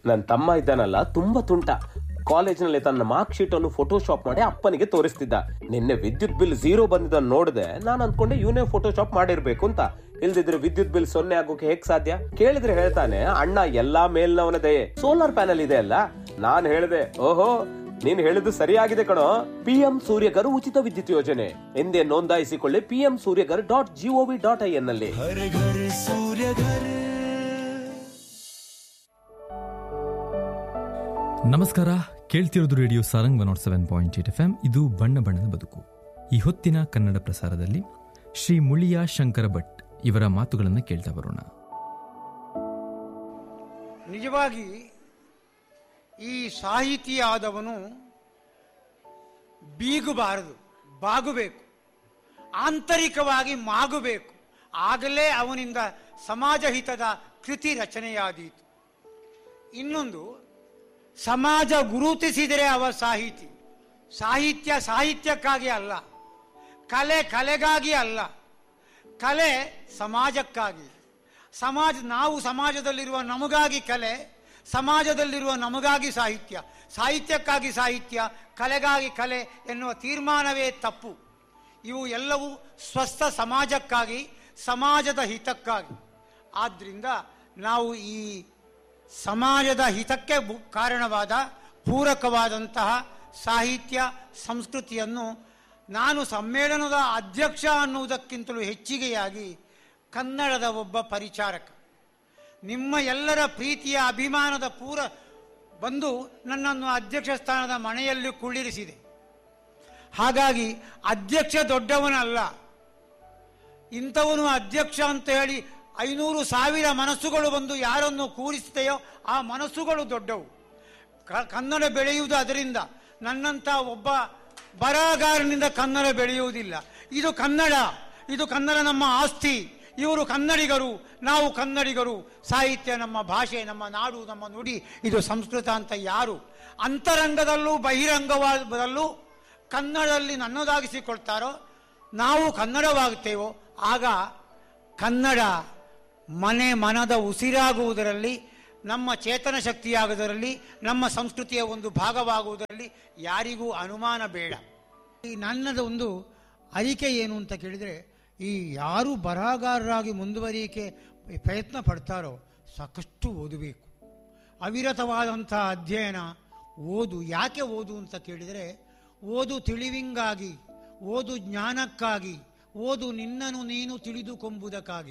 ನನ್ನ ತಮ್ಮ ಇದ್ದಾನಲ್ಲ ತುಂಬಾ ತುಂಟ ಕಾಲೇಜಿನಲ್ಲಿ ತನ್ನ ಮಾರ್ಕ್ ಶೀಟ್ ಅನ್ನು ಫೋಟೋಶಾಪ್ ಮಾಡಿ ಅಪ್ಪನಿಗೆ ತೋರಿಸ್ತಿದ್ದ ನಿನ್ನೆ ವಿದ್ಯುತ್ ಬಿಲ್ ಝೀರೋ ಬಂದಿದ್ದನ್ನು ನೋಡಿದೆ ನಾನು ಅನ್ಕೊಂಡೆ ಇವನೇ ಫೋಟೋಶಾಪ್ ಮಾಡಿರ್ಬೇಕು ಅಂತ ಇಲ್ದಿದ್ರೆ ವಿದ್ಯುತ್ ಬಿಲ್ ಸೊನ್ನೆ ಆಗೋಕೆ ಹೇಗ್ ಸಾಧ್ಯ ಕೇಳಿದ್ರೆ ಹೇಳ್ತಾನೆ ಅಣ್ಣ ಎಲ್ಲಾ ಮೇಲ್ನವನ ದಯೆ ಸೋಲಾರ್ ಪ್ಯಾನಲ್ ಇದೆ ಅಲ್ಲ ನಾನ್ ಹೇಳಿದೆ ಓಹೋ ನೀನ್ ಹೇಳಿದ್ದು ಸರಿಯಾಗಿದೆ ಕಣೋ ಪಿಎಂ ಸೂರ್ಯಗರ್ ಉಚಿತ ವಿದ್ಯುತ್ ಯೋಜನೆ ಎಂದೇ ನೋಂದಾಯಿಸಿಕೊಳ್ಳಿ PM Suryaghar dot GOV dot I N ನಲ್ಲಿ हर घर सूर्य घर ನಮಸ್ಕಾರ ಕೇಳ್ತಿರೋದು radio Sarang one nought seven point eight F M ಇದು ಬಣ್ಣ ಬಣ್ಣದ ಬದುಕು ಈ ಹೊತ್ತಿನ ಕನ್ನಡ ಪ್ರಸಾರದಲ್ಲಿ ಶ್ರೀ ಮುಳಿಯಾ ಶಂಕರ ಭಟ್ ಇವರ ಮಾತುಗಳನ್ನು ಕೇಳ್ತಾ ಬರೋಣ ನಿಜವಾಗಿ ಈ ಸಾಹಿತಿ ಆದವನು ಬೀಗಬಾರದು ಬಾಗಬೇಕು ಆಂತರಿಕವಾಗಿ ಮಾಗಬೇಕು ಆಗಲೇ ಅವನಿಂದ ಸಮಾಜ ಹಿತದ ಕೃತಿ ರಚನೆಯಾದೀತು ಇನ್ನೊಂದು ಸಮಾಜ ಗುರುತಿಸಿದರೆ ಅವ ಸಾಹಿತಿ ಸಾಹಿತ್ಯ ಸಾಹಿತ್ಯಕ್ಕಾಗಿ ಅಲ್ಲ ಕಲೆ ಕಲೆಗಾಗಿ ಅಲ್ಲ ಕಲೆ ಸಮಾಜಕ್ಕಾಗಿ ಸಮಾಜ ನಾವು ಸಮಾಜದಲ್ಲಿರುವ ನಮಗಾಗಿ ಕಲೆ ಸಮಾಜದಲ್ಲಿರುವ ನಮಗಾಗಿ ಸಾಹಿತ್ಯ ಸಾಹಿತ್ಯಕ್ಕಾಗಿ ಸಾಹಿತ್ಯ ಕಲೆಗಾಗಿ ಕಲೆ ಎನ್ನುವ ತೀರ್ಮಾನವೇ ತಪ್ಪು ಇವು ಎಲ್ಲವೂ ಸ್ವಸ್ಥ ಸಮಾಜಕ್ಕಾಗಿ ಸಮಾಜದ ಹಿತಕ್ಕಾಗಿ ಆದ್ದರಿಂದ ನಾವು ಈ ಸಮಾಜದ ಹಿತಕ್ಕೆ ಬು- ಕಾರಣವಾದ ಪೂರಕವಾದಂತಹ ಸಾಹಿತ್ಯ ಸಂಸ್ಕೃತಿಯನ್ನು ನಾನು ಸಮ್ಮೇಳನದ ಅಧ್ಯಕ್ಷ ಅನ್ನುವುದಕ್ಕಿಂತಲೂ ಹೆಚ್ಚಿಗೆಯಾಗಿ ಕನ್ನಡದ ಒಬ್ಬ ಪರಿಚಾರಕ ನಿಮ್ಮ ಎಲ್ಲರ ಪ್ರೀತಿಯ ಅಭಿಮಾನದ ಪೂರ ಬಂದು ನನ್ನನ್ನು ಅಧ್ಯಕ್ಷ ಸ್ಥಾನದ ಮನೆಯಲ್ಲಿ ಕುಳ್ಳಿರಿಸಿದೆ ಹಾಗಾಗಿ ಅಧ್ಯಕ್ಷ ದೊಡ್ಡವನಲ್ಲ ಇಂಥವನು ಅಧ್ಯಕ್ಷ ಅಂತ ಹೇಳಿ ಐನೂರು ಸಾವಿರ ಮನಸ್ಸುಗಳು ಬಂದು ಯಾರನ್ನು ಕೂರಿಸುತ್ತೆಯೋ ಆ ಮನಸ್ಸುಗಳು ದೊಡ್ಡವು ಕ- ಕನ್ನಡ ಬೆಳೆಯುವುದು ಅದರಿಂದ ನನ್ನಂಥ ಒಬ್ಬ ಬರಹಗಾರನಿಂದ ಕನ್ನಡ ಬೆಳೆಯುವುದಿಲ್ಲ ಇದು ಕನ್ನಡ ಇದು ಕನ್ನಡ ನಮ್ಮ ಆಸ್ತಿ ಇವರು ಕನ್ನಡಿಗರು ನಾವು ಕನ್ನಡಿಗರು ಸಾಹಿತ್ಯ ನಮ್ಮ ಭಾಷೆ ನಮ್ಮ ನಾಡು ನಮ್ಮ ನುಡಿ ಇದು ಸಂಸ್ಕೃತ ಅಂತ ಯಾರು ಅಂತರಂಗದಲ್ಲೂ ಬಹಿರಂಗವಾದಲ್ಲೂ ಕನ್ನಡದಲ್ಲಿ ನನ್ನದಾಗಿಸಿಕೊಳ್ತಾರೋ ನಾವು ಕನ್ನಡವಾಗುತ್ತೇವೋ ಆಗ ಕನ್ನಡ ಮನೆ ಮನದ ಉಸಿರಾಗುವುದರಲ್ಲಿ ನಮ್ಮ ಚೇತನ ಶಕ್ತಿಯಾಗುವುದರಲ್ಲಿ ನಮ್ಮ ಸಂಸ್ಕೃತಿಯ ಒಂದು ಭಾಗವಾಗುವುದರಲ್ಲಿ ಯಾರಿಗೂ ಅನುಮಾನ ಬೇಡ ಈ ನನ್ನದು ಒಂದು ಅರಿಕೆ ಏನು ಅಂತ ಕೇಳಿದರೆ ಈ ಯಾರು ಬರಹಗಾರರಾಗಿ ಮುಂದುವರಿಯಕ್ಕೆ ಪ್ರಯತ್ನ ಪಡ್ತಾರೋ ಸಾಕಷ್ಟು ಓದಬೇಕು ಅವಿರತವಾದಂಥ ಅಧ್ಯಯನ ಓದು ಯಾಕೆ ಓದು ಅಂತ ಕೇಳಿದರೆ ಓದು ತಿಳಿವಿಂಗಾಗಿ ಓದು ಜ್ಞಾನಕ್ಕಾಗಿ ಓದು ನಿನ್ನನ್ನು ನೀನು ತಿಳಿದುಕೊಂಬುದಕ್ಕಾಗಿ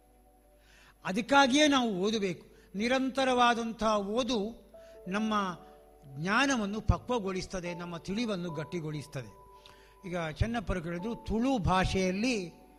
ಅದಕ್ಕಾಗಿಯೇ ನಾವು ಓದಬೇಕು ನಿರಂತರವಾದಂಥ ಓದು ನಮ್ಮ ಜ್ಞಾನವನ್ನು ಪಕ್ವಗೊಳಿಸ್ತದೆ ನಮ್ಮ ತಿಳಿವನ್ನು ಗಟ್ಟಿಗೊಳಿಸ್ತದೆ ಈಗ ಚೆನ್ನಪ್ಪರು ಕೇಳಿದ್ರು ತುಳು ಭಾಷೆಯಲ್ಲಿ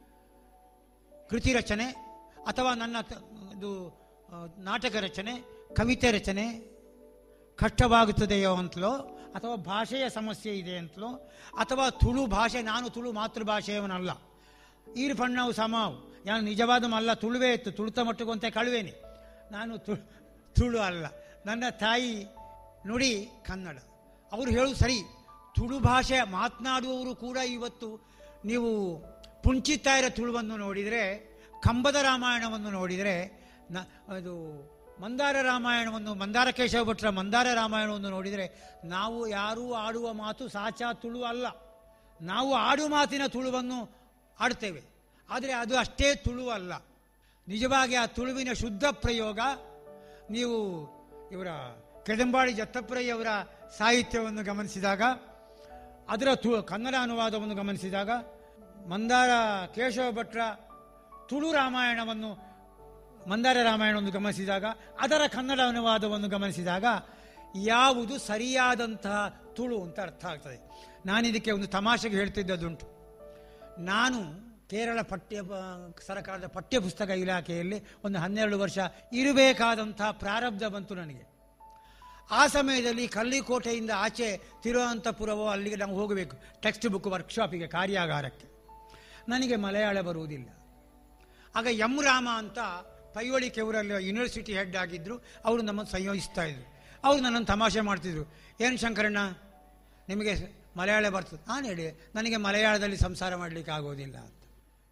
ಕೃತಿ ರಚನೆ ಅಥವಾ ನನ್ನ ತ- ಇದು ಆ, ನಾಟಕ ರಚನೆ ಕವಿತೆ ರಚನೆ ಕಷ್ಟವಾಗುತ್ತದೆಯೋ ಅಂತಲೋ ಅಥವಾ ಭಾಷೆಯ ಸಮಸ್ಯೆ ಇದೆ ಅಂತಲೋ ಅಥವಾ ತುಳು ಭಾಷೆ ನಾನು ತುಳು ಮಾತೃಭಾಷೆಯವನಲ್ಲ ಈರು ಪಣ್ಣವು ಸಮಾವು ನಾನು ನಿಜವಾದ ಅಲ್ಲ ತುಳುವೇ ಇತ್ತು ತುಳುತ ಮಟ್ಟಿಗೂ ಅಂತ ಕಳುವೇನೆ ನಾನು ತು ತುಳು ಅಲ್ಲ ನನ್ನ ತಾಯಿ ನುಡಿ ಕನ್ನಡ ಅವರು ಹೇಳುದು ಸರಿ ತುಳು ಭಾಷೆ ಮಾತನಾಡುವವರು ಕೂಡ ಇವತ್ತು ನೀವು ಪುಂಚಿತ್ತಾಯರ ತುಳುವನ್ನು ನೋಡಿದರೆ ಕಂಬದ ರಾಮಾಯಣವನ್ನು ನೋಡಿದರೆ ನ ಅದು ಮಂದಾರ ರಾಮಾಯಣವನ್ನು ಮಂದಾರ ಕೇಶವ ಭಟ್ರ ಮಂದಾರ ರಾಮಾಯಣವನ್ನು ನೋಡಿದರೆ ನಾವು ಯಾರೂ ಆಡುವ ಮಾತು ಸಾಚಾ ತುಳು ಅಲ್ಲ ನಾವು ಆಡು ಮಾತಿನ ತುಳುವನ್ನು ಆಡ್ತೇವೆ ಆದರೆ ಅದು ಅಷ್ಟೇ ತುಳು ಅಲ್ಲ ನಿಜವಾಗಿ ಆ ತುಳುವಿನ ಶುದ್ಧ ಪ್ರಯೋಗ ನೀವು ಇವರ ಕೆದಂಬಾಡಿ ಜತ್ತಪ್ರಯ್ಯವರ ಸಾಹಿತ್ಯವನ್ನು ಗಮನಿಸಿದಾಗ ಅದರ ತು ಕನ್ನಡ ಅನುವಾದವನ್ನು ಗಮನಿಸಿದಾಗ ಮಂದಾರ ಕೇಶವ ಭಟ್ರ ತುಳು ರಾಮಾಯಣವನ್ನು ಮಂದಾರ ರಾಮಾಯಣವನ್ನು ಗಮನಿಸಿದಾಗ ಅದರ ಕನ್ನಡ ಅನುವಾದವನ್ನು ಗಮನಿಸಿದಾಗ ಯಾವುದು ಸರಿಯಾದಂತಹ ತುಳು ಅಂತ ಅರ್ಥ ಆಗ್ತದೆ ನಾನಿದಕ್ಕೆ ಒಂದು ತಮಾಷೆಗೆ ಹೇಳ್ತಿದ್ದದುಂಟು ನಾನು ಕೇರಳ ಪಠ್ಯ ಸರ್ಕಾರದ ಪಠ್ಯ ಪುಸ್ತಕ ಇಲಾಖೆಯಲ್ಲಿ ಒಂದು ಹನ್ನೆರಡು ವರ್ಷ ಇರಬೇಕಾದಂತಹ ಪ್ರಾರಬ್ಧ ಬಂತು ನನಗೆ ಆ ಸಮಯದಲ್ಲಿ ಕಲ್ಲಿಕೋಟೆಯಿಂದ ಆಚೆ ತಿರುವನಂತಪುರವೋ ಅಲ್ಲಿಗೆ ನಾವು ಹೋಗಬೇಕು ಟೆಕ್ಸ್ಟ್ ಬುಕ್ ವರ್ಕ್ಶಾಪಿಗೆ ಕಾರ್ಯಾಗಾರಕ್ಕೆ ನನಗೆ ಮಲಯಾಳ ಬರುವುದಿಲ್ಲ ಆಗ ಎಂ ರಾಮ ಅಂತ ಪೈವಳಿ ಕೆವರಲ್ಲಿ ಯೂನಿವರ್ಸಿಟಿ ಹೆಡ್ ಆಗಿದ್ದರು ಅವರು ನಮ್ಮನ್ನು ಸಂಯೋಜಿಸ್ತಾ ಇದ್ರು ಅವರು ನನ್ನನ್ನು ತಮಾಷೆ ಮಾಡ್ತಿದ್ರು ಏನು ಶಂಕರಣ್ಣ ನಿಮಗೆ ಮಲಯಾಳ ಬರ್ತದೆ ನಾನು ಹೇಳಿ ನನಗೆ ಮಲಯಾಳದಲ್ಲಿ ಸಂಸಾರ ಮಾಡಲಿಕ್ಕೆ ಆಗೋದಿಲ್ಲ ಅಂತ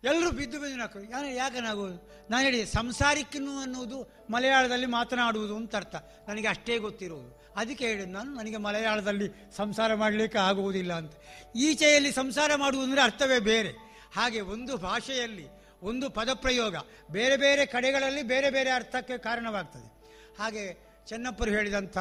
ಎಲ್ಲರೂ ಬಿದ್ದು ಬಿದ್ದು ನಾಕು ಯಾರು ಯಾಕೆ ನಾಗುವುದು ನಾನು ಹೇಳಿದೆ ಸಂಸಾರಿಕ್ಕನು ಅನ್ನುವುದು ಮಲಯಾಳದಲ್ಲಿ ಮಾತನಾಡುವುದು ಅಂತ ಅರ್ಥ ನನಗೆ ಅಷ್ಟೇ ಗೊತ್ತಿರುವುದು ಅದಕ್ಕೆ ಹೇಳಿದ್ದು ನಾನು ನನಗೆ ಮಲಯಾಳದಲ್ಲಿ ಸಂಸಾರ ಮಾಡಲಿಕ್ಕೆ ಆಗುವುದಿಲ್ಲ ಅಂತ ಈಚೆಯಲ್ಲಿ ಸಂಸಾರ ಮಾಡುವುದು ಅಂದರೆ ಅರ್ಥವೇ ಬೇರೆ ಹಾಗೆ ಒಂದು ಭಾಷೆಯಲ್ಲಿ ಒಂದು ಪದಪ್ರಯೋಗ ಬೇರೆ ಬೇರೆ ಕಡೆಗಳಲ್ಲಿ ಬೇರೆ ಬೇರೆ ಅರ್ಥಕ್ಕೆ ಕಾರಣವಾಗ್ತದೆ ಹಾಗೆ ಚೆನ್ನಪ್ಪರು ಹೇಳಿದಂಥ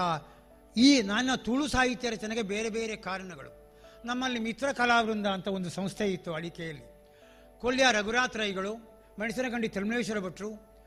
ಈ ನನ್ನ ತುಳು ಸಾಹಿತ್ಯ ರಚನೆಗೆ ಬೇರೆ ಬೇರೆ ಕಾರಣಗಳು ನಮ್ಮಲ್ಲಿ ಮಿತ್ರ ಕಲಾವೃಂದ ಅಂತ ಒಂದು ಸಂಸ್ಥೆ ಇತ್ತು ಅಡಿಕೆಯಲ್ಲಿ ಕೊಲ್ಯ ರಘುನಾಥ್ ರೈಗಳು ಮೆಣಸಿನಗಂಡಿ ತಿರುಮಲೇಶ್ವರ ಭಟ್ರು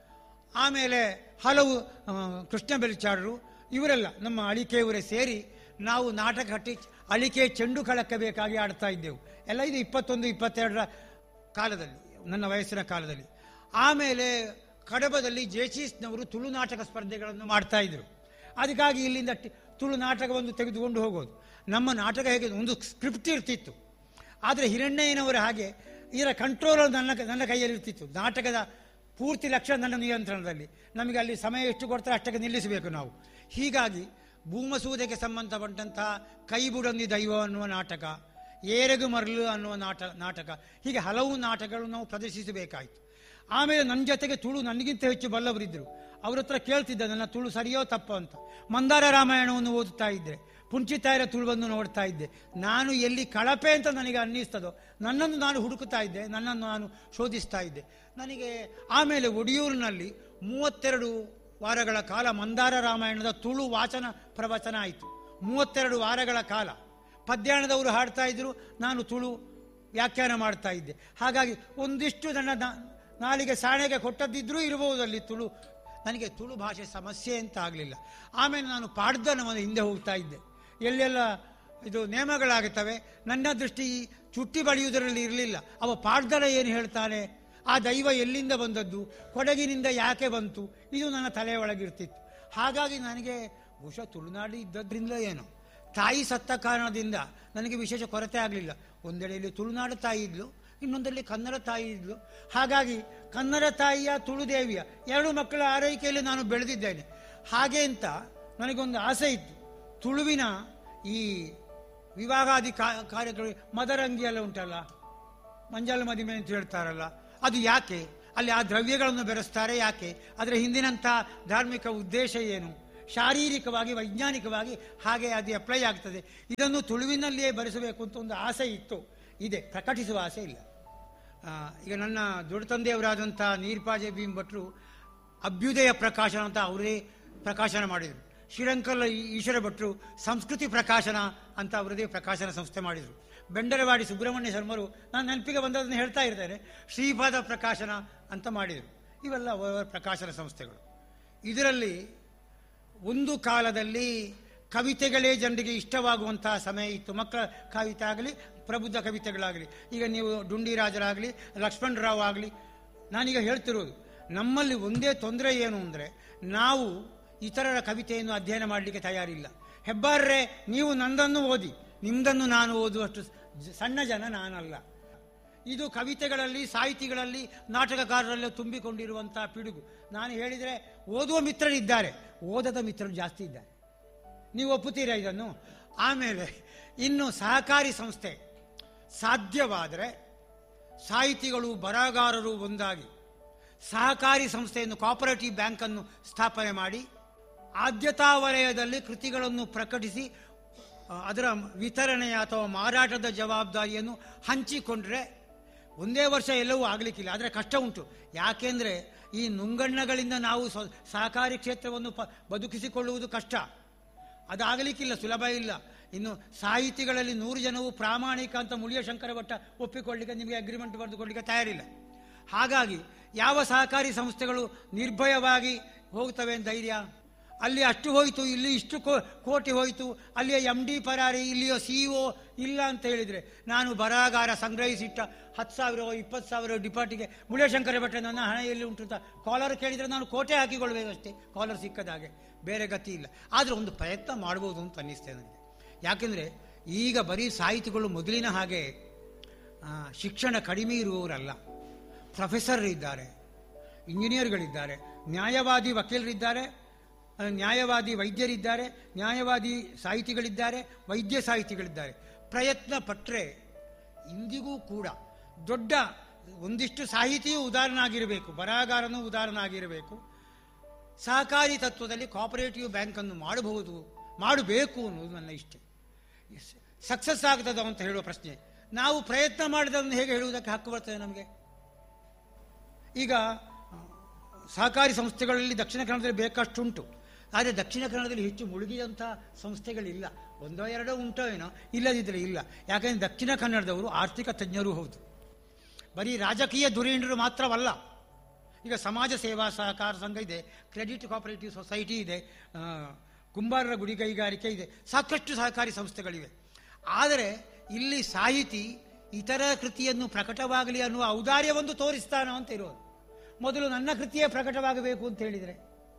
ಆಮೇಲೆ ಹಲವು ಆ, ಕೃಷ್ಣ ಬೆಲ್ಚಾಡರು ಇವರೆಲ್ಲ ನಮ್ಮ ಅಳಿಕೆಯವರೇ ಸೇರಿ ನಾವು ನಾಟಕ ಕಟ್ಟಿ ಅಳಿಕೆ ಚೆಂಡು ಕಳಕಬೇಕಾಗಿ ಆಡ್ತಾ ಇದ್ದೆವು ಎಲ್ಲ ಇದು ಇಪ್ಪತ್ತೊಂದು ಇಪ್ಪತ್ತೆರಡರ ಕಾಲದಲ್ಲಿ ನನ್ನ ವಯಸ್ಸಿನ ಕಾಲದಲ್ಲಿ ಆಮೇಲೆ ಕಡಬದಲ್ಲಿ ಜೇಚೀಸ್ನವರು ತುಳು ನಾಟಕ ಸ್ಪರ್ಧೆಗಳನ್ನು ಮಾಡ್ತಾ ಇದ್ರು ಅದಕ್ಕಾಗಿ ಇಲ್ಲಿಂದ ಟಿ- ತುಳು ನಾಟಕವನ್ನು ತೆಗೆದುಕೊಂಡು ಹೋಗೋದು ನಮ್ಮ ನಾಟಕ ಹೇಗೆ ಒಂದು ಸ್ಕ್ರಿಪ್ಟ್ ಇರ್ತಿತ್ತು ಆದರೆ ಹಿರಣ್ಣಯ್ಯನವರ ಹಾಗೆ ಇದರ ಕಂಟ್ರೋಲ್ ನನ್ನ ನನ್ನ ಕೈಯಲ್ಲಿ ಇರ್ತಿತ್ತು ನಾಟಕದ ಪೂರ್ತಿ ಲಕ್ಷ್ಯ ನನ್ನ ನಿಯಂತ್ರಣದಲ್ಲಿ ನಮಗೆ ಅಲ್ಲಿ ಸಮಯ ಎಷ್ಟು ಕೊಡ್ತಾರೆ ಅಷ್ಟಕ್ಕೆ ನಿಲ್ಲಿಸಬೇಕು ನಾವು ಹೀಗಾಗಿ ಭೂಮಸೂದೆಗೆ ಸಂಬಂಧಪಟ್ಟಂತಹ ಕೈಬುಡಂದಿ ದೈವ ಅನ್ನುವ ನಾಟಕ ಏರೆಗು ಮರಳು ಅನ್ನುವ ನಾಟ ನಾಟಕ ಹೀಗೆ ಹಲವು ನಾಟಕಗಳು ನಾವು ಪ್ರದರ್ಶಿಸಬೇಕಾಯಿತು ಆಮೇಲೆ ನನ್ನ ಜೊತೆಗೆ ತುಳು ನನಗಿಂತ ಹೆಚ್ಚು ಬಲ್ಲವರಿದ್ದರು ಅವ್ರ ಹತ್ರ ಕೇಳ್ತಿದ್ದೆ ನನ್ನ ತುಳು ಸರಿಯೋ ತಪ್ಪೋ ಅಂತ ಮಂದಾರ ರಾಮಾಯಣವನ್ನು ಓದುತ್ತಾ ಇದ್ದೆ ಪುಂಚಿತಾಯರ ತುಳುವನ್ನು ನೋಡ್ತಾ ಇದ್ದೆ ನಾನು ಎಲ್ಲಿ ಕಳಪೆ ಅಂತ ನನಗೆ ಅನ್ನಿಸ್ತದೋ ನನ್ನನ್ನು ನಾನು ಹುಡುಕುತ್ತಾ ಇದ್ದೆ ನನ್ನನ್ನು ನಾನು ಶೋಧಿಸ್ತಾ ಇದ್ದೆ ನನಗೆ ಆಮೇಲೆ ಒಡಿಯೂರಿನಲ್ಲಿ ಮೂವತ್ತೆರಡು ವಾರಗಳ ಕಾಲ ಮಂದಾರ ರಾಮಾಯಣದ ತುಳು ವಾಚನ ಪ್ರವಚನ ಆಯಿತು ಮೂವತ್ತೆರಡು ವಾರಗಳ ಕಾಲ ಪದ್ಯಾಣದವರು ಹಾಡ್ತಾ ಇದ್ರು ನಾನು ತುಳು ವ್ಯಾಖ್ಯಾನ ಮಾಡ್ತಾ ಇದ್ದೆ ಹಾಗಾಗಿ ಒಂದಿಷ್ಟು ನನ್ನ ನಾ- ನಾಲಿಗೆ ಸಾಣೆಗೆ ಕೊಟ್ಟದ್ದಿದ್ರೂ ಇರಬಹುದು ಅಲ್ಲಿ ತುಳು ನನಗೆ ತುಳು ಭಾಷೆ ಸಮಸ್ಯೆ ಅಂತ ಆಗಲಿಲ್ಲ ಆಮೇಲೆ ನಾನು ಪಾಡ್ದನವನ್ನು ಹಿಂದೆ ಹೋಗ್ತಾ ಇದ್ದೆ ಎಲ್ಲೆಲ್ಲ ಇದು ನೇಮಗಳಾಗುತ್ತವೆ ನನ್ನ ದೃಷ್ಟಿ ಈ ಚುಟ್ಟಿ ಬಳಿಯುವುದರಲ್ಲಿ ಇರಲಿಲ್ಲ ಅವ ಪಾಡ್ದನ ಏನು ಹೇಳ್ತಾನೆ ಆ ದೈವ ಎಲ್ಲಿಂದ ಬಂದದ್ದು ಕೊಡಗಿನಿಂದ ಯಾಕೆ ಬಂತು ಇದು ನನ್ನ ತಲೆಯ ಒಳಗಿರ್ತಿತ್ತು ಹಾಗಾಗಿ ನನಗೆ ಬಹುಶಃ ತುಳುನಾಡು ಇದ್ದದ್ರಿಂದ ಏನೋ ತಾಯಿ ಸತ್ತ ಕಾರಣದಿಂದ ನನಗೆ ವಿಶೇಷ ಕೊರತೆ ಆಗಲಿಲ್ಲ ಒಂದೆಡೆಯಲ್ಲಿ ತುಳುನಾಡು ತಾಯಿ ಇದ್ಲು ಇನ್ನೊಂದರಲ್ಲಿ ಕನ್ನಡ ತಾಯಿ ಇದ್ಲು ಹಾಗಾಗಿ ಕನ್ನಡ ತಾಯಿಯ ತುಳುದೇವಿಯ ಎರಡು ಮಕ್ಕಳ ಆರೈಕೆಯಲ್ಲಿ ನಾನು ಬೆಳೆದಿದ್ದೇನೆ ಹಾಗೆ ಅಂತ ನನಗೊಂದು ಆಸೆ ಇತ್ತು ತುಳುವಿನ ಈ ವಿವಾಹಾದಿ ಕಾ- ಕಾರ್ಯಗಳು ಮದರಂಗಿ ಎಲ್ಲ ಉಂಟಲ್ಲ ಮಂಜಾಲ ಮದಿಮೆ ಅಂತ ಹೇಳ್ತಾರಲ್ಲ ಅದು ಯಾಕೆ ಅಲ್ಲಿ ಆ ದ್ರವ್ಯಗಳನ್ನು ಬೆರೆಸ್ತಾರೆ ಯಾಕೆ ಅದರ ಹಿಂದಿನಂಥ ಧಾರ್ಮಿಕ ಉದ್ದೇಶ ಏನು ಶಾರೀರಿಕವಾಗಿ ವೈಜ್ಞಾನಿಕವಾಗಿ ಹಾಗೆ ಅದು ಅಪ್ಲೈ ಆಗ್ತದೆ ಇದನ್ನು ತುಳುವಿನಲ್ಲಿಯೇ ಬರೆಸಬೇಕು ಅಂತ ಒಂದು ಆಸೆ ಇತ್ತು ಇದೆ ಪ್ರಕಟಿಸುವ ಆಸೆ ಇಲ್ಲ ಆ, ಈಗ ನನ್ನ ದೊಡ್ಡ ತಂದೆಯವರಾದಂಥ ನೀರ್ಪಾಜೆ ಭೀಮ್ ಭಟ್ರು ಅಭ್ಯುದಯ ಪ್ರಕಾಶನ ಅಂತ ಅವರೇ ಪ್ರಕಾಶನ ಮಾಡಿದರು ಶ್ರೀರಂಕಲ್ ಈಶ್ವರ ಭಟ್ರು ಸಂಸ್ಕೃತಿ ಪ್ರಕಾಶನ ಅಂತ ಅವರದೇ ಪ್ರಕಾಶನ ಸಂಸ್ಥೆ ಮಾಡಿದರು ಬೆಂಡರವಾಡಿ ಸುಬ್ರಹ್ಮಣ್ಯ ಶರ್ಮರು ನಾನು ನೆನಪಿಗೆ ಬಂದದನ್ನು ಹೇಳ್ತಾ ಇರ್ತೇನೆ ಶ್ರೀಪಾದ ಪ್ರಕಾಶನ ಅಂತ ಮಾಡಿದರು ಇವೆಲ್ಲ ಅವರ ಪ್ರಕಾಶನ ಸಂಸ್ಥೆಗಳು ಇದರಲ್ಲಿ ಒಂದು ಕಾಲದಲ್ಲಿ ಕವಿತೆಗಳೇ ಜನರಿಗೆ ಇಷ್ಟವಾಗುವಂತಹ ಸಮಯ ಇತ್ತು ಮಕ್ಕಳ ಕವಿತೆ ಆಗಲಿ ಪ್ರಬುದ್ಧ ಕವಿತೆಗಳಾಗಲಿ ಈಗ ನೀವು ಡುಂಡಿರಾಜರಾಗಲಿ ಲಕ್ಷ್ಮಣರಾವ್ ಆಗಲಿ ನಾನೀಗ ಹೇಳ್ತಿರೋದು ನಮ್ಮಲ್ಲಿ ಒಂದೇ ತೊಂದರೆ ಏನು ಅಂದರೆ ನಾವು ಇತರರ ಕವಿತೆಯನ್ನು ಅಧ್ಯಯನ ಮಾಡಲಿಕ್ಕೆ ತಯಾರಿಲ್ಲ ಹೆಬ್ಬಾರ್ರೆ ನೀವು ನಂದನ್ನು ಓದಿ ನಿಮ್ದನ್ನು ನಾನು ಓದುವಷ್ಟು ಜ- ಸಣ್ಣ ಜನ ನಾನಲ್ಲ ಇದು ಕವಿತೆಗಳಲ್ಲಿ ಸಾಹಿತಿಗಳಲ್ಲಿ ನಾಟಕಕಾರರಲ್ಲಿ ತುಂಬಿಕೊಂಡಿರುವಂತಹ ಪಿಡುಗು ನಾನು ಹೇಳಿದರೆ ಓದುವ ಮಿತ್ರರಿದ್ದಾರೆ ಓದದ ಮಿತ್ರರು ಜಾಸ್ತಿ ಇದ್ದಾರೆ ನೀವು ಒಪ್ಪುತ್ತೀರಾ ಇದನ್ನು ಆಮೇಲೆ ಇನ್ನು ಸಹಕಾರಿ ಸಂಸ್ಥೆ ಸಾಧ್ಯವಾದರೆ ಸಾಹಿತಿಗಳು ಬರಹಗಾರರು ಒಂದಾಗಿ ಸಹಕಾರಿ ಸಂಸ್ಥೆಯನ್ನು ಕೋಪರೇಟಿವ್ ಬ್ಯಾಂಕನ್ನು ಸ್ಥಾಪನೆ ಮಾಡಿ ಆದ್ಯತಾ ವಲಯದಲ್ಲಿ ಕೃತಿಗಳನ್ನು ಪ್ರಕಟಿಸಿ ಆ, ಅದರ ವಿತರಣೆಯ ಅಥವಾ ಮಾರಾಟದ ಜವಾಬ್ದಾರಿಯನ್ನು ಹಂಚಿಕೊಂಡ್ರೆ ಒಂದೇ ವರ್ಷ ಎಲ್ಲವೂ ಆಗಲಿಕ್ಕಿಲ್ಲ ಆದರೆ ಕಷ್ಟ ಉಂಟು ಯಾಕೆಂದರೆ ಈ ನುಂಗಣ್ಣಗಳಿಂದ ನಾವು ಸ್ವ- ಸಹಕಾರಿ ಕ್ಷೇತ್ರವನ್ನು ಪ ಬದುಕಿಸಿಕೊಳ್ಳುವುದು ಕಷ್ಟ ಅದಾಗಲಿಕ್ಕಿಲ್ಲ ಸುಲಭ ಇಲ್ಲ ಇನ್ನು ಸಾಹಿತಿಗಳಲ್ಲಿ ನೂರು ಜನವು ಪ್ರಾಮಾಣಿಕ ಅಂತ ಮುಳಿಯ ಶಂಕರ ಭಟ್ಟ ಒಪ್ಪಿಕೊಳ್ಳಿಕ್ಕೆ ನಿಮಗೆ ಅಗ್ರಿಮೆಂಟ್ ಬರೆದುಕೊಳ್ಳಿಕ್ಕೆ ತಯಾರಿಲ್ಲ ಹಾಗಾಗಿ ಯಾವ ಸಹಕಾರಿ ಸಂಸ್ಥೆಗಳು ನಿರ್ಭಯವಾಗಿ ಹೋಗ್ತವೆ ಅಂತ ಧೈರ್ಯ ಅಲ್ಲಿ ಅಷ್ಟು ಹೋಯಿತು ಇಲ್ಲಿ ಇಷ್ಟು ಕೋ ಕೋಟಿ ಹೋಯಿತು ಅಲ್ಲಿಯ ಎಂ ಡಿ ಪರಾರಿ ಇಲ್ಲಿಯ ಸಿ ಒ ಇಲ್ಲ ಅಂತ ಹೇಳಿದರೆ ನಾನು ಬರಹಗಾರ ಸಂಗ್ರಹಿಸಿಟ್ಟ ಹತ್ತು ಸಾವಿರ ಇಪ್ಪತ್ತು ಸಾವಿರ ಡಿಪಾರ್ಟಿಗೆ ಮುಳಿಯಶಂಕರ ಭಟ್ಟ ನನ್ನ ಹಣ ಎಲ್ಲಿ ಉಂಟು ಅಂತ ಕಾಲರ್ ಕೇಳಿದರೆ ನಾನು ಕೋಟೆ ಹಾಕಿಕೊಳ್ಬೇಕಷ್ಟೇ ಕಾಲರ್ ಸಿಕ್ಕದಾಗೆ ಬೇರೆ ಗತಿ ಇಲ್ಲ ಆದರೆ ಒಂದು ಪ್ರಯತ್ನ ಮಾಡ್ಬೋದು ಅಂತ ಅನ್ನಿಸ್ತೇನೆ ನನಗೆ ಯಾಕೆಂದರೆ ಈಗ ಬರೀ ಸಾಹಿತಿಗಳು ಮೊದಲಿನ ಹಾಗೆ ಆ, ಶಿಕ್ಷಣ ಕಡಿಮೆ ಇರುವವರಲ್ಲ ಪ್ರೊಫೆಸರ್ ಇದ್ದಾರೆ ಇಂಜಿನಿಯರ್ಗಳಿದ್ದಾರೆ ನ್ಯಾಯವಾದಿ ವಕೀಲರಿದ್ದಾರೆ ಆ, ನ್ಯಾಯವಾದಿ ವೈದ್ಯರಿದ್ದಾರೆ ನ್ಯಾಯವಾದಿ ಸಾಹಿತಿಗಳಿದ್ದಾರೆ ವೈದ್ಯ ಸಾಹಿತಿಗಳಿದ್ದಾರೆ ಪ್ರಯತ್ನ ಪಟ್ಟರೆ ಇಂದಿಗೂ ಕೂಡ ದೊಡ್ಡ ಒಂದಿಷ್ಟು ಸಾಹಿತಿಯೂ ಉದಾಹರಣಾಗಿರಬೇಕು ಬರಹಗಾರನೂ ಉದಾಹರಣಾಗಿರಬೇಕು ಸಹಕಾರಿ ತತ್ವದಲ್ಲಿ ಕೋಪರೇಟಿವ್ ಬ್ಯಾಂಕನ್ನು ಮಾಡಬಹುದು ಮಾಡಬೇಕು ಅನ್ನೋದು ನನ್ನ ಇಷ್ಟೆ ಸಕ್ಸಸ್ ಆಗ್ತದ ಅಂತ ಹೇಳುವ ಪ್ರಶ್ನೆ ನಾವು ಪ್ರಯತ್ನ ಮಾಡಿದನ್ನು ಹೇಗೆ ಹೇಳುವುದಕ್ಕೆ ಹಕ್ಕು ಬರ್ತದೆ ನಮಗೆ ಈಗ ಆ, ಸಹಕಾರಿ ಸಂಸ್ಥೆಗಳಲ್ಲಿ ದಕ್ಷಿಣ ಕನ್ನಡದಲ್ಲಿ ಬೇಕಷ್ಟುಂಟು ಆದರೆ ದಕ್ಷಿಣ ಕನ್ನಡದಲ್ಲಿ ಹೆಚ್ಚು ಮುಳುಗಿದಂಥ ಸಂಸ್ಥೆಗಳಿಲ್ಲ ಒಂದೋ ಎರಡೋ ಉಂಟೋ ಏನೋ ಇಲ್ಲದಿದ್ದರೆ ಇಲ್ಲ ಯಾಕಂದರೆ ದಕ್ಷಿಣ ಕನ್ನಡದವರು ಆರ್ಥಿಕ ತಜ್ಞರೂ ಹೌದು ಬರೀ ರಾಜಕೀಯ ಧುರೀಣರು ಮಾತ್ರವಲ್ಲ ಈಗ ಸಮಾಜ ಸೇವಾ ಸಹಕಾರ ಸಂಘ ಇದೆ ಕ್ರೆಡಿಟ್ ಕೋಪರೇಟಿವ್ ಸೊಸೈಟಿ ಇದೆ ಆ, ಕುಂಬಾರರ ಗುಡಿ ಕೈಗಾರಿಕೆ ಇದೆ ಸಾಕಷ್ಟು ಸಹಕಾರಿ ಸಂಸ್ಥೆಗಳಿವೆ ಆದರೆ ಇಲ್ಲಿ ಸಾಹಿತಿ ಇತರ ಕೃತಿಯನ್ನು ಪ್ರಕಟವಾಗಲಿ ಅನ್ನುವ ಔದಾರ್ಯವೊಂದು ತೋರಿಸ್ತಾನ ಅಂತ ಇರೋದು ಮೊದಲು ನನ್ನ ಕೃತಿಯೇ ಪ್ರಕಟವಾಗಬೇಕು ಅಂತ ಹೇಳಿದರೆ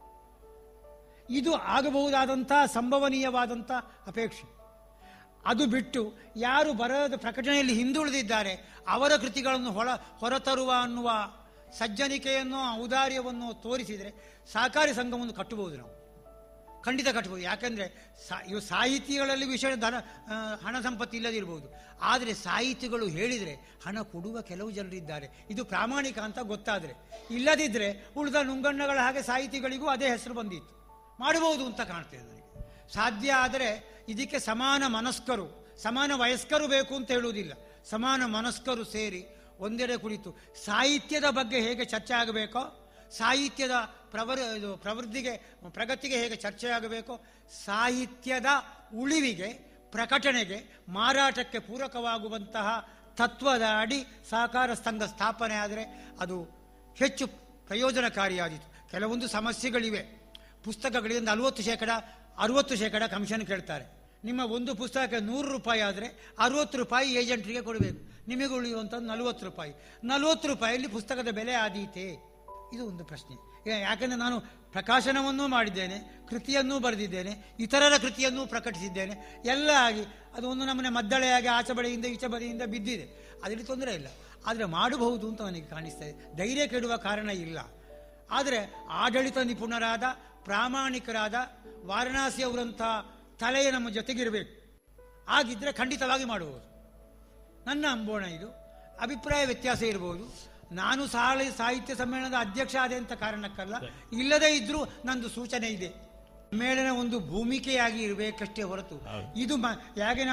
ಇದು ಆಗಬಹುದಾದಂಥ ಸಂಭವನೀಯವಾದಂಥ ಅಪೇಕ್ಷೆ ಅದು ಬಿಟ್ಟು ಯಾರು ಬರದ ಪ್ರಕಟಣೆಯಲ್ಲಿ ಹಿಂದುಳಿದಿದ್ದಾರೆ ಅವರ ಕೃತಿಗಳನ್ನು ಹೊರ ಹೊರತರುವ ಅನ್ನುವ ಸಜ್ಜನಿಕೆಯನ್ನು ಔದಾರ್ಯವನ್ನು ತೋರಿಸಿದರೆ ಸಹಕಾರಿ ಸಂಘವನ್ನು ಕಟ್ಟಬಹುದು ನಾವು ಖಂಡಿತ ಕಟ್ಟಬಹುದು ಯಾಕಂದರೆ ಸಾ ಇವು ಸಾಹಿತಿಗಳಲ್ಲಿ ವಿಷಯ ಧನ ಆ, ಹಣ ಸಂಪತ್ತು ಇಲ್ಲದಿರ್ಬೋದು ಆದರೆ ಸಾಹಿತಿಗಳು ಹೇಳಿದರೆ ಹಣ ಕೊಡುವ ಕೆಲವು ಜನರಿದ್ದಾರೆ ಇದು ಪ್ರಾಮಾಣಿಕ ಅಂತ ಗೊತ್ತಾದರೆ ಇಲ್ಲದಿದ್ದರೆ ಉಳಿದ ನುಂಗಣ್ಣಗಳ ಹಾಗೆ ಸಾಹಿತಿಗಳಿಗೂ ಅದೇ ಹೆಸರು ಬಂದಿತ್ತು ಮಾಡಬಹುದು ಅಂತ ಕಾಣ್ತದೆ ನನಗೆ ಸಾಧ್ಯ ಆದರೆ ಇದಕ್ಕೆ ಸಮಾನ ಮನಸ್ಕರು ಸಮಾನ ವಯಸ್ಕರು ಬೇಕು ಅಂತ ಹೇಳುವುದಿಲ್ಲ ಸಮಾನ ಮನಸ್ಕರು ಸೇರಿ ಒಂದೆಡೆ ಕುಳಿತು ಸಾಹಿತ್ಯದ ಬಗ್ಗೆ ಹೇಗೆ ಚರ್ಚೆ ಆಗಬೇಕೋ ಸಾಹಿತ್ಯದ ಪ್ರವರ್ ಇದು ಪ್ರವೃದ್ಧಿಗೆ ಪ್ರಗತಿಗೆ ಹೇಗೆ ಚರ್ಚೆ ಆಗಬೇಕೋ ಸಾಹಿತ್ಯದ ಉಳಿವಿಗೆ ಪ್ರಕಟಣೆಗೆ ಮಾರಾಟಕ್ಕೆ ಪೂರಕವಾಗುವಂತಹ ತತ್ವದ ಅಡಿ ಸಹಕಾರ ಸಂಘ ಸ್ಥಾಪನೆ ಆದರೆ ಅದು ಹೆಚ್ಚು ಪ್ರಯೋಜನಕಾರಿಯಾದೀತು ಕೆಲವೊಂದು ಸಮಸ್ಯೆಗಳಿವೆ ಪುಸ್ತಕಗಳಿಗೆ ನಲವತ್ತು ಶೇಕಡ ಅರುವತ್ತು ಶೇಕಡ ಕಮಿಷನ್ ಕೇಳ್ತಾರೆ ನಿಮ್ಮ ಒಂದು ಪುಸ್ತಕಕ್ಕೆ ನೂರು ರೂಪಾಯಿ ಆದರೆ ಅರುವತ್ತು ರೂಪಾಯಿ ಏಜೆಂಟ್ರಿಗೆ ಕೊಡಬೇಕು ನಿಮಗೆ ಉಳಿಯುವಂಥದ್ದು ನಲವತ್ತು ರೂಪಾಯಿ ನಲವತ್ತು ರೂಪಾಯಿಯಲ್ಲಿ ಪುಸ್ತಕದ ಬೆಲೆ ಆದೀತೆ ಇದು ಒಂದು ಪ್ರಶ್ನೆ ಯಾ- ಯಾಕಂದ್ರೆ ನಾನು ಪ್ರಕಾಶನವನ್ನೂ ಮಾಡಿದ್ದೇನೆ ಕೃತಿಯನ್ನೂ ಬರೆದಿದ್ದೇನೆ ಇತರರ ಕೃತಿಯನ್ನೂ ಪ್ರಕಟಿಸಿದ್ದೇನೆ ಎಲ್ಲ ಆಗಿ ಅದು ಒಂದು ನಮ್ಮನೆ ಮದ್ದಳೆಯಾಗಿ ಆಚೆ ಬಳಿಯಿಂದ ಈಚೆ ಬದಿಯಿಂದ ಬಿದ್ದಿದೆ ಅದರಲ್ಲಿ ತೊಂದರೆ ಇಲ್ಲ ಆದರೆ ಮಾಡಬಹುದು ಅಂತ ನನಗೆ ಕಾಣಿಸ್ತದೆ ಧೈರ್ಯ ಕೆಡುವ ಕಾರಣ ಇಲ್ಲ ಆದರೆ ಆಡಳಿತ ನಿಪುಣರಾದ ಪ್ರಾಮಾಣಿಕರಾದ ವಾರಣಾಸಿಯವರಂಥ ತಲೆಯ ನಮ್ಮ ಜೊತೆಗಿರಬೇಕು ಆಗಿದ್ದರೆ ಖಂಡಿತವಾಗಿ ಮಾಡುವುದು ನನ್ನ ಅಂಬೋಣ ಇದು ಅಭಿಪ್ರಾಯ ವ್ಯತ್ಯಾಸ ಇರಬಹುದು ನಾನು ಸಾಲ ಸಾಹಿತ್ಯ ಸಮ್ಮೇಳನದ ಅಧ್ಯಕ್ಷ ಆದೆ ಅಂತ ಕಾರಣಕ್ಕಲ್ಲ ಇಲ್ಲದೇ ಇದ್ರೂ ನಂದು ಸೂಚನೆ ಇದೆ ಸಮ್ಮೇಳನ ಒಂದು ಭೂಮಿಕೆಯಾಗಿ ಇರಬೇಕಷ್ಟೇ ಹೊರತು ಇದು ಮ- ಹೇಗೆ ನಾವು